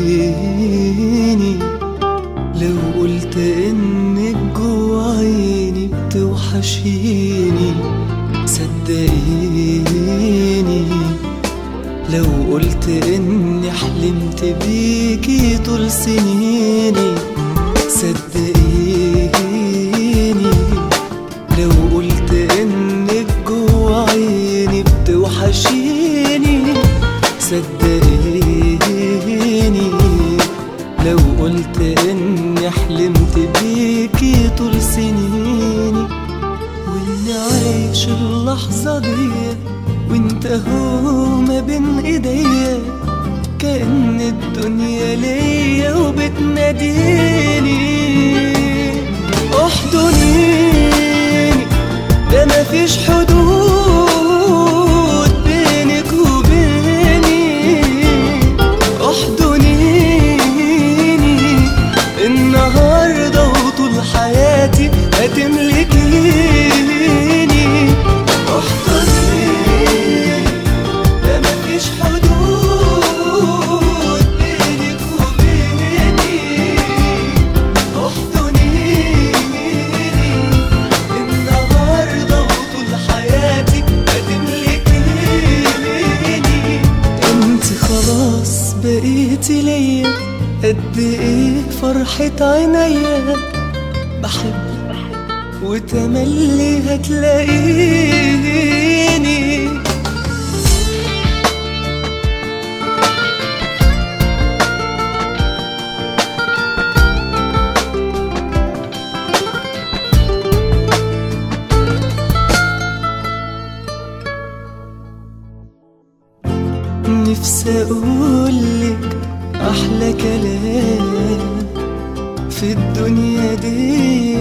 صدقيني لو قلت انك جوا عيني بتوحشيني صدقيني لو قلت اني حلمت بيكي طول سنيني صدقيني لو قلت انك جوا عيني بتوحشيني صدقيني لو قلت اني حلمت بيكي طول سنيني واني عايش اللحظة دي وانت هو ما بين ايديا كأن الدنيا ليا وبتناديني احضنيني ده مفيش حدود بينك وبيني احضنيني النهارده وطول حياتي هتملكيني احضنيني ده مفيش حدود بينك وبيني احضنيني النهارده وطول حياتي هتملكيني انت خلاص بقيتي ليا قد ايه فرحة عينيا بحبك وتملي هتلاقيني نفسي اقولك احلى كلام في الدنيا دي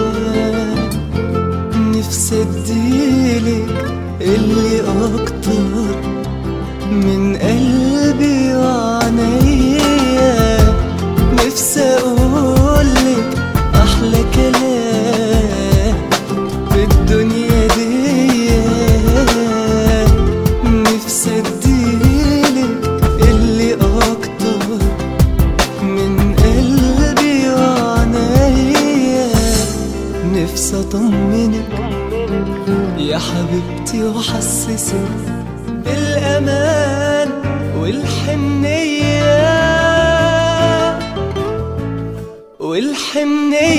نفسي اديلك اللي اكتر من قلبي وعنيا نفسي اقولك احلى كلام في الدنيا دي نفسي اديلك اللي اكتر من قلبي وعنيا نفسي اطمنك يا حبيبتي واحسسك بالامان والحنيه والحنيه